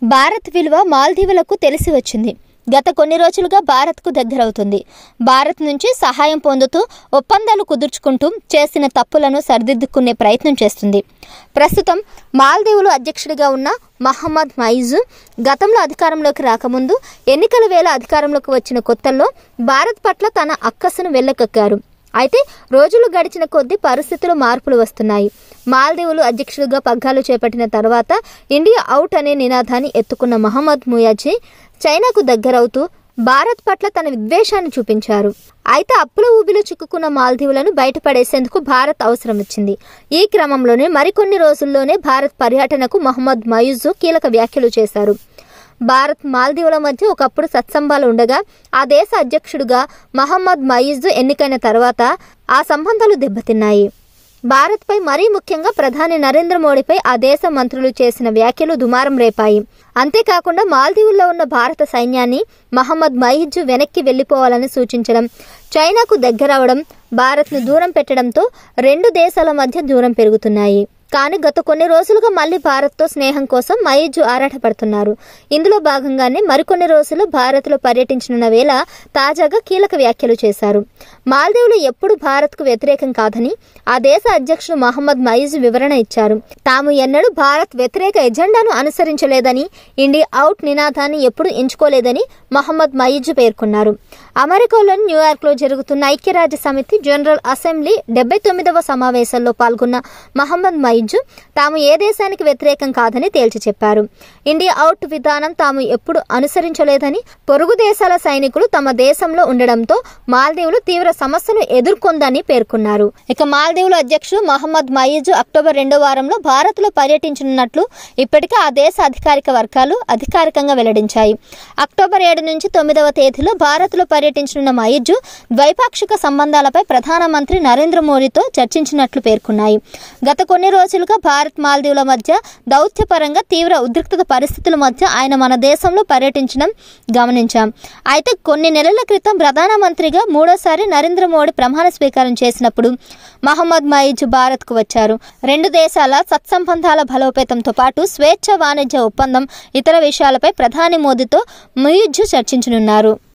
భారత్ విలువ మాల్దీవులకు తెలిసి వచ్చింది గత కొన్ని రోజులుగా భారత్కు దగ్గరవుతుంది భారత్ నుంచి సహాయం పొందుతూ ఒప్పందాలు కుదుర్చుకుంటూ చేసిన తప్పులను సరిదిద్దుకునే ప్రయత్నం చేస్తుంది ప్రస్తుతం మాల్దీవులు అధ్యక్షుడిగా ఉన్న మహమ్మద్ మైజు గతంలో అధికారంలోకి రాకముందు ఎన్నికల వేళ అధికారంలోకి వచ్చిన కొత్తల్లో భారత్ పట్ల తన అక్కసును వెళ్ళకక్కారు అయితే రోజులు గడిచిన కొద్దీ పరిస్థితులు మార్పులు వస్తున్నాయి మాల్దీవులు అధ్యక్షుడిగా పగ్గాలు చేపట్టిన తర్వాత ఇండియా అవుట్ అనే నినాదాన్ని ఎత్తుకున్న మహమ్మద్ ముయాజీ చైనాకు దగ్గరవుతూ భారత్ పట్ల తన విద్వేషాన్ని చూపించారు అయితే అప్పుల ఊబిలో చిక్కుకున్న మాల్దీవులను బయటపడేసేందుకు భారత్ అవసరం వచ్చింది ఈ క్రమంలోనే మరికొన్ని రోజుల్లోనే భారత్ పర్యటనకు మహమ్మద్ మయూజు కీలక వ్యాఖ్యలు చేశారు భారత్ మాల్దీవుల మధ్య ఒకప్పుడు సత్సంబాలు ఉండగా ఆ దేశ అధ్యక్షుడిగా మహమ్మద్ మయీజు ఎన్నికైన తర్వాత ఆ సంబంధాలు దెబ్బతిన్నాయి భారత్పై మరీ ముఖ్యంగా ప్రధాని నరేంద్ర మోడీపై ఆ దేశ మంత్రులు చేసిన వ్యాఖ్యలు దుమారం రేపాయి అంతేకాకుండా మాల్దీవుల్లో ఉన్న భారత సైన్యాన్ని మహమ్మద్ మయిజు వెనక్కి వెళ్లిపోవాలని సూచించడం చైనాకు దగ్గరవడం భారత్ను దూరం పెట్టడంతో రెండు దేశాల మధ్య దూరం పెరుగుతున్నాయి కానీ గత కొన్ని రోజులుగా మళ్ళీ భారత్తో స్నేహం కోసం మయిజు ఆరాటపడుతున్నారు ఇందులో భాగంగానే మరికొన్ని రోజులు భారత్లో పర్యటించనున్న వేళ తాజాగా కీలక వ్యాఖ్యలు చేశారు మాల్దీవులు ఎప్పుడు భారత్కు వ్యతిరేకం కాదని ఆ దేశ అధ్యక్షుడు మహమ్మద్ మయిజు వివరణ ఇచ్చారు తాము ఎన్నడూ భారత్ వ్యతిరేక ఎజెండాను అనుసరించలేదని ఇండియా అవుట్ నినాదాన్ని ఎప్పుడు ఎంచుకోలేదని మహమ్మద్ మయిజు పేర్కొన్నారు అమెరికాలోని న్యూయార్క్లో జరుగుతున్న ఐక్యరాజ్య సమితి జనరల్ అసెంబ్లీ డెబ్బై తొమ్మిదవ సమావేశంలో పాల్గొన్న మహమ్మద్ మైజు తాము ఏ దేశానికి వ్యతిరేకం కాదని తేల్చి చెప్పారు ఇండియా అవుట్ విధానం తాము ఎప్పుడు అనుసరించలేదని పొరుగు దేశాల సైనికులు తమ దేశంలో ఉండడంతో మాల్దీవులు తీవ్ర సమస్యను ఎదుర్కొందని పేర్కొన్నారు ఇక మాల్దీవుల అధ్యక్షుడు మహమ్మద్ మయీజు అక్టోబర్ రెండో వారంలో భారత్లో పర్యటించనున్నట్లు ఇప్పటికే ఆ దేశ అధికారిక వర్గాలు అధికారికంగా వెల్లడించాయి అక్టోబర్ ఏడు నుంచి తొమ్మిదవ తేదీలో భారత్లో పర్యటించనున్న మయిజు ద్వైపాక్షిక సంబంధాలపై ప్రధానమంత్రి నరేంద్ర మోడీతో చర్చించినట్లు పేర్కొన్నాయి గత కొన్ని రోజులుగా భారత్ మాల్దీవుల మధ్య దౌత్యపరంగా తీవ్ర ఉద్రిక్తత పరిస్థితుల మధ్య ఆయన మన దేశంలో పర్యటించడం గమనించాం అయితే కొన్ని నెలల క్రితం ప్రధానమంత్రిగా మూడోసారి నరేంద్ర మోడీ ప్రమాణ స్వీకారం చేసినప్పుడు మహమ్మద్ మయిజు భారత్కు వచ్చారు రెండు దేశాల సత్సంబంధాల బలోపేతంతో పాటు స్వేచ్ఛ వాణిజ్య ఒప్పందం ఇతర విషయాలపై ప్రధాని మోదీతో ముయిజు చర్చించనున్నారు